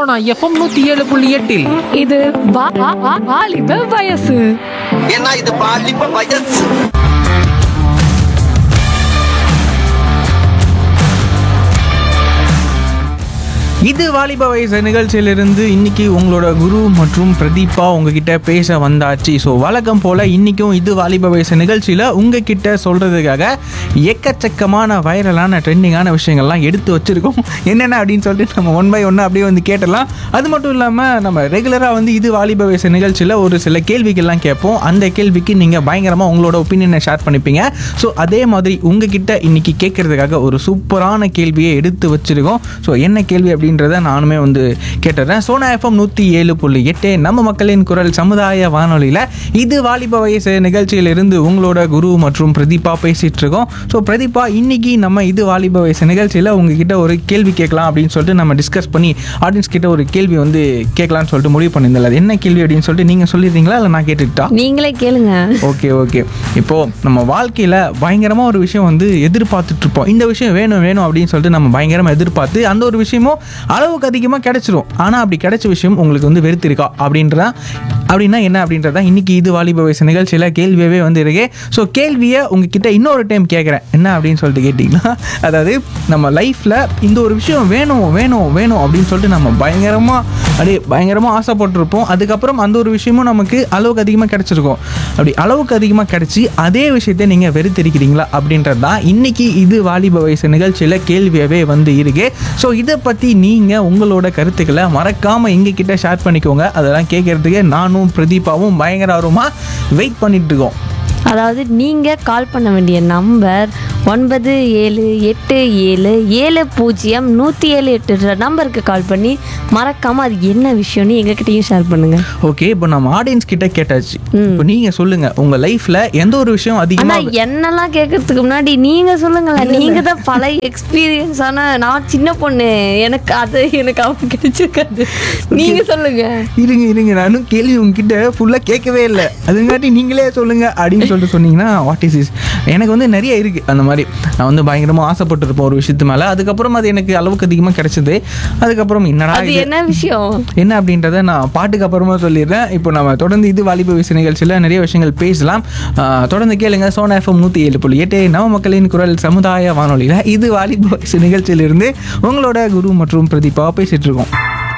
Sona FM நூத்தி ஏழு புள்ளி எட்டில் இது வா- வா- வா- வாலிப வயசு ஏன்னா இது பாலிப்ப வயசு இது வாலிப வயசு நிகழ்ச்சியிலிருந்து இன்னைக்கு உங்களோட குரு மற்றும் பிரதீபா உங்ககிட்ட பேச வந்தாச்சு ஸோ வழக்கம் போல் இன்றைக்கும் இது வாலிப வயசு நிகழ்ச்சியில் உங்ககிட்ட சொல்கிறதுக்காக எக்கச்சக்கமான வைரலான ட்ரெண்டிங்கான விஷயங்கள்லாம் எடுத்து வச்சுருக்கோம் என்னென்ன அப்படின்னு சொல்லிட்டு நம்ம ஒன் பை ஒன்று அப்படியே வந்து கேட்டலாம் அது மட்டும் இல்லாமல் நம்ம ரெகுலராக வந்து இது வாலிப வயசு நிகழ்ச்சியில் ஒரு சில கேள்விகள்லாம் கேட்போம் அந்த கேள்விக்கு நீங்கள் பயங்கரமாக உங்களோட ஒப்பீனியனை ஷேர் பண்ணிப்பீங்க ஸோ அதே மாதிரி உங்ககிட்ட இன்னைக்கு கேட்கறதுக்காக ஒரு சூப்பரான கேள்வியை எடுத்து வச்சிருக்கோம் ஸோ என்ன கேள்வி அப்படின்றத நானுமே வந்து கேட்டுறேன் சோனா எஃப்எம் நூற்றி ஏழு புள்ளி எட்டு நம்ம மக்களின் குரல் சமுதாய வானொலியில் இது வாலிப வயசு நிகழ்ச்சியிலிருந்து உங்களோட குரு மற்றும் பிரதீபா பேசிட்டு இருக்கோம் ஸோ பிரதீபா இன்னைக்கு நம்ம இது வாலிப வயசு நிகழ்ச்சியில் உங்ககிட்ட ஒரு கேள்வி கேட்கலாம் அப்படின்னு சொல்லிட்டு நம்ம டிஸ்கஸ் பண்ணி ஆடியன்ஸ் கிட்ட ஒரு கேள்வி வந்து கேட்கலாம்னு சொல்லிட்டு முடிவு பண்ணியிருந்தல அது என்ன கேள்வி அப்படின்னு சொல்லிட்டு நீங்கள் சொல்லிடுறீங்களா இல்லை நான் கேட்டுக்கிட்டா நீங்களே கேளுங்க ஓகே ஓகே இப்போ நம்ம வாழ்க்கையில் பயங்கரமாக ஒரு விஷயம் வந்து எதிர்பார்த்துட்டு இருப்போம் இந்த விஷயம் வேணும் வேணும் அப்படின்னு சொல்லிட்டு நம்ம பயங்கரமாக எதிர்பார்த்து அந்த ஒரு விஷயமும் அளவுக்கு அதிகமாக கிடைச்சிரும் ஆனால் அப்படி கிடைச்ச விஷயம் உங்களுக்கு வந்து வெறுத்திருக்கா அப்படின்றதா அப்படின்னா என்ன அப்படின்றதா இன்னைக்கு இது வாலிப வயசு நிகழ்ச்சியில் கேள்வியவே வந்து இருக்கு ஸோ கேள்வியை உங்ககிட்ட இன்னொரு டைம் கேட்குறேன் என்ன அப்படின்னு சொல்லிட்டு கேட்டிங்கன்னா அதாவது நம்ம லைஃப்பில் இந்த ஒரு விஷயம் வேணும் வேணும் வேணும் அப்படின்னு சொல்லிட்டு நம்ம பயங்கரமாக அப்படியே பயங்கரமாக ஆசைப்பட்டிருப்போம் அதுக்கப்புறம் அந்த ஒரு விஷயமும் நமக்கு அளவுக்கு அதிகமாக கிடைச்சிருக்கும் அப்படி அளவுக்கு அதிகமாக கிடைச்சி அதே விஷயத்தை நீங்கள் வெறுத்திருக்கிறீங்களா அப்படின்றது தான் இன்னைக்கு இது வாலிப வயசு நிகழ்ச்சியில் கேள்வியாகவே வந்து இருக்கு ஸோ இதை பற்றி நீங்கள் உங்களோட கருத்துக்களை மறக்காமல் எங்ககிட்ட ஷேர் பண்ணிக்கோங்க அதெல்லாம் கேட்கறதுக்கு நானும் பிரதீபாவும் பயங்கர ஆர்வமாக வெயிட் பண்ணிட்டு இருக்கோம் அதாவது நீங்க கால் பண்ண வேண்டிய நம்பர் ஒன்பது ஏழு எட்டு ஏழு ஏழு பூஜ்ஜியம் நூற்றி ஏழு எட்டு நம்பருக்கு கால் பண்ணி மறக்காம அது என்ன விஷயம்னு எங்ககிட்டயும் ஷேர் பண்ணுங்க ஓகே இப்போ நம்ம ஆடியன்ஸ் கிட்ட கேட்டாச்சு இப்போ நீங்கள் சொல்லுங்கள் உங்கள் லைஃப்பில் எந்த ஒரு விஷயம் ஆனா அதிகமாக என்னெல்லாம் கேட்கறதுக்கு முன்னாடி நீங்க சொல்லுங்களேன் நீங்க தான் பல எக்ஸ்பீரியன்ஸ் ஆனா நான் சின்ன பொண்ணு எனக்கு அது எனக்கு அவங்க கிடைச்சிருக்காது நீங்க சொல்லுங்க இருங்க இருங்க நானும் கேள்வி உங்ககிட்ட ஃபுல்லாக கேட்கவே இல்லை அதுங்காட்டி நீங்களே சொல்லுங்க அப்படின்னு சொல்லிட்டு சொன்னீங்கன்னா வாட் இஸ் இஸ் எனக்கு வந்து நிறைய இருக்குது அந்த மாதிரி நான் வந்து பயங்கரமாக ஆசைப்பட்டிருப்பேன் ஒரு விஷயத்து மேலே அதுக்கப்புறம் அது எனக்கு அளவுக்கு அதிகமாக கிடைச்சது அதுக்கப்புறம் என்னடா அது இது என்ன விஷயம் என்ன அப்படின்றத நான் பாட்டுக்கு அப்புறமா சொல்லிடுறேன் இப்போ நம்ம தொடர்ந்து இது வாலிப வயசு நிகழ்ச்சியில் நிறைய விஷயங்கள் பேசலாம் ஆஹ் தொடர்ந்து கேளுங்க சோனா எஃப்எம் நூற்றி ஏழு புள்ளி எட்டு நவ மக்களின் குரல் சமுதாய வானொலியில் இது வாலிப வயசு நிகழ்ச்சியிலிருந்து உங்களோட குரு மற்றும் பிரதீபா பேசிட்டு இருக்கோம்